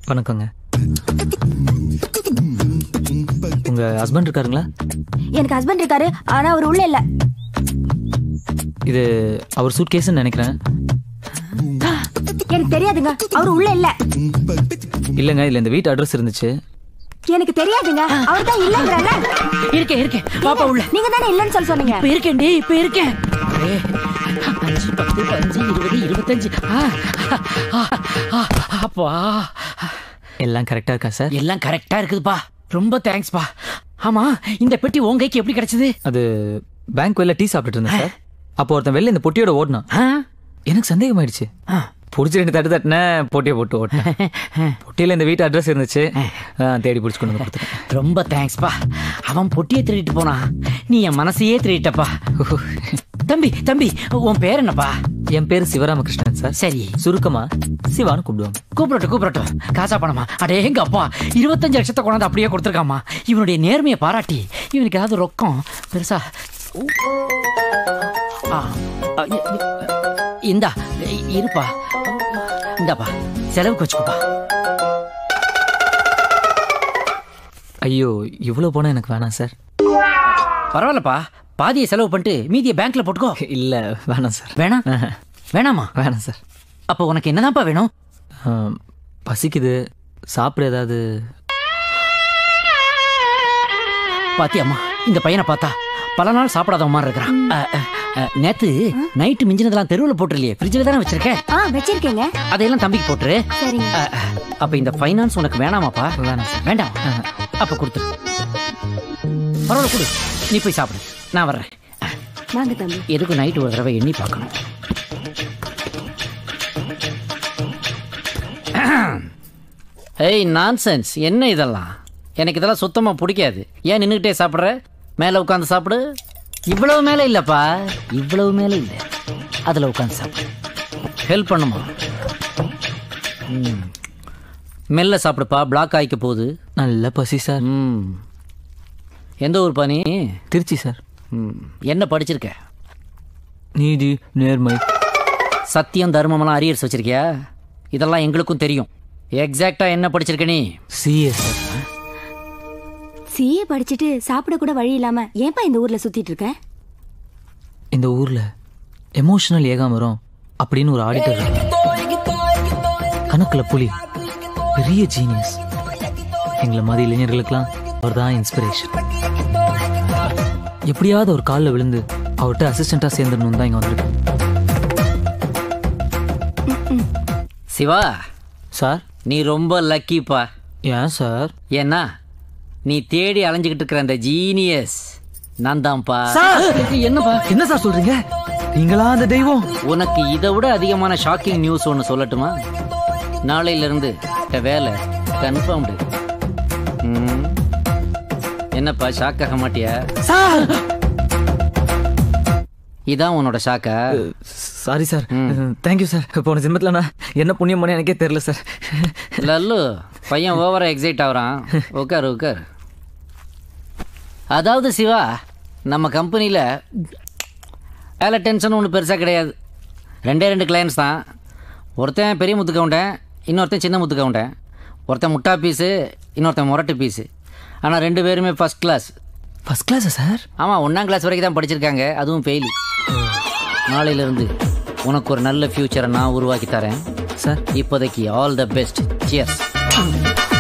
வணக்கங்க உங்க ஹஸ்பண்ட் இருக்காருங்களா எனக்கு ஹஸ்பண்ட் இருக்காரு ஆனா அவர் உள்ள இல்ல இது அவர் சூட் கேஸ்ன்னு நினைக்கிறேன் எனக்கு தெரியாதுங்க அவர் உள்ள இல்ல இல்லைங்க இல்ல இந்த வீட்டு அட்ரஸ் இருந்துச்சு எனக்கு தெரியாதுங்க அவர் தான் இல்லங்கறல இருக்கேன் இருக்கேன் பாப்பா உள்ள நீங்க தானே இல்லன்னு சொல்லி சொன்னீங்க இப்ப இருக்கேன்டி இப்ப இருக்கேன் ஏய், அஞ்சு பத்து அஞ்சு இருபது இருபத்தஞ்சு ஆ, ஆ, ஆ, அப்பா எல்லாம் கரெக்டா இருக்கா சார் எல்லாம் கரெக்டா இருக்குதுப்பா ரொம்ப தேங்க்ஸ்ப்பா ஆமா இந்த பெட்டி உன் கைக்கு எப்படி கிடைச்சது அது பேங்க் வெளில டீ சாப்பிட்டுட்டு இருந்தேன் சார் அப்போ ஒருத்தன் வெளில இந்த பொட்டியோட ஓடினான் ஆ? எனக்கு சந்தேகமாயிடுச்சு ஆ. பிடிச்சி ரெண்டு தட்டு தட்டினேன் பொட்டியை போட்டு ஓட்டினேன் பொட்டியில இந்த வீட்டு அட்ரஸ் இருந்துச்சு ஆ, தேடி பிடிச்சி கொண்டு வந்து கொடுத்துட்டேன் ரொம்ப தேங்க்ஸ்ப்பா அவன் பொட்டியை திருடிட்டு போனா நீ என் மனசையே திருடிட்டப்பா தம்பி தம்பி உன் பேர் என்னப்பா என் பேர் சிவராமகிருஷ்ணன் சார் சரி சுருக்கமா சிவான்னு கூப்பிடுவாங்க கூப்பிடட்டும் கூப்பிடட்டும் காசா பணமா அடே எங்க அப்பா இருபத்தஞ்சு லட்சத்தை கொண்டாந்து அப்படியே கொடுத்துருக்காமா இவனுடைய நேர்மையை பாராட்டி இவனுக்கு ஏதாவது ரொக்கம் பெருசா ஆ, ஆ, இ- இ- இந்தா இ- இருப்பா இந்தாப்பா செலவுக்கு வச்சுக்கோப்பா ஐயோ இவ்வளவு போனா எனக்கு வேணாம் சார் பரவாயில்லப்பா பாதியை செலவு பண்ணிட்டு மீதியை பேங்க்ல போட்டுக்கோ இல்ல வேணாம் சார் வேணாம் வேணாமா வேணாம் சார் அப்போ உனக்கு என்னதான்ப்பா வேணும் ஆ, பசிக்குது சாப்பிட ஏதாவது பாத்தியம்மா இந்த பையனை பார்த்தா பல நாள் சாப்பிடாத மாதிரி இருக்கிறான் அ, அ, அ, நேத்து நைட்டு மிஞ்சினதெல்லாம் தெருவில் போட்டுருலையே ஃப்ரிட்ஜில் தானே வச்சிருக்கேன் ஆ வச்சிருக்கீங்க அதையெல்லாம் தம்பிக்கு போட்டுரு சரிங்க அ, அ, அப்ப இந்த ஃபைனான்ஸ் உனக்கு வேணாமாப்பா வேணாம் சார் வேண்டாம் அப்ப கொடுத்துரு பரவாயில்ல கொடு நீ போய் சாப்பிடு நான் வர்றேன் வாங்க தம்பி எதுக்கு நைட்டு ஒரு தடவை எண்ணி பார்க்கணும் ஏய் நான்சென்ஸ் என்ன இதெல்லாம் எனக்கு இதெல்லாம் சுத்தமாக பிடிக்காது ஏன் நின்றுக்கிட்டே சாப்பிட்ற மேலே உட்காந்து சாப்பிடு இவ்வளவு மேலே இல்லைப்பா இவ்வளவு மேலே இல்லை அதில் உட்காந்து சாப்பிடு ஹெல்ப் பண்ணுமா ம். மெல்ல சாப்பிடுப்பா பிளாக் ஆகிக்க போகுது நல்ல பசி சார் ம் எந்த ஊர் நீ திருச்சி சார் ம் என்ன படிச்சிருக்க நீதி நேர்மை சத்தியம் தர்மமெல்லாம் அரியர்ஸ் வச்சிருக்கியா இதெல்லாம் எங்களுக்கும் தெரியும் எக்ஸாக்டா என்ன படிச்சிருக்க நீ சிஏ சார் சிஏ படிச்சுட்டு சாப்பிட கூட வழி இல்லாம ஏன்பா இந்த ஊர்ல சுத்திட்டு இருக்க இந்த ஊர்ல எமோஷனல் ஏகாமரம் அப்படின்னு ஒரு ஆடிட்டர் கணக்குல புலி பெரிய ஜீனியஸ் எங்களை மாதிரி இளைஞர்களுக்கெல்லாம் அவர் தான் இன்ஸ்பிரேஷன் எப்படியாவது ஒரு காலில் விழுந்து அவர்கிட்ட அசிஸ்டண்டா சேர்ந்துடணும் தான் இங்க வந்திருக்கேன் சிவா சார் நீ ரொம்ப லக்கிப்பா ஏன் சார் ஏன்னா நீ தேடி அலைஞ்சுக்கிட்டு இருக்கிற அந்த ஜீனியஸ் நான் தான்ப்பா என்னப்பா என்ன சார் சொல்றீங்க நீங்களா அந்த தெய்வம் உனக்கு இதை விட அதிகமான ஷாக்கிங் நியூஸ் ஒன்று சொல்லட்டுமா நாளையில இருந்து இந்த வேலை கன்ஃபார்ம்டு என்னப்பா ஷாக் ஆக மாட்டியா சார் இதான் உன்னோட ஷாக்கா சாரி சார் தேங்க்யூ சார் போன ஜென்மத்தில் நான் என்ன புண்ணியம் பண்ணி எனக்கே தெரியல சார் லல்லு பையன் ஓவரா எக்ஸைட் ஆகுறான் உட்கார் உட்கார் அதாவது சிவா நம்ம கம்பெனியில் வேலை டென்ஷன் ஒன்றும் பெருசாக கிடையாது ரெண்டே ரெண்டு கிளையன்ஸ் தான் ஒருத்தன் பெரிய முத்து கவுண்டன் இன்னொருத்தன் சின்ன முத்து கவுண்டன் ஒருத்தன் முட்டா பீஸு இன்னொருத்தன் முரட்டு பீஸு ஆனால் ரெண்டு பேருமே ஃபஸ்ட் கிளாஸ் ஃபர்ஸ்ட் கிளாஸா சார் ஆமாம் ஒன்றாம் கிளாஸ் வரைக்கும் தான் படிச்சிருக்காங்க அதுவும் ஃபெயிலி நாளையிலேருந்து உனக்கு ஒரு நல்ல ஃப்யூச்சரை நான் உருவாக்கி தரேன் சார் இப்போதைக்கு ஆல் த பெஸ்ட் சியர்ஸ்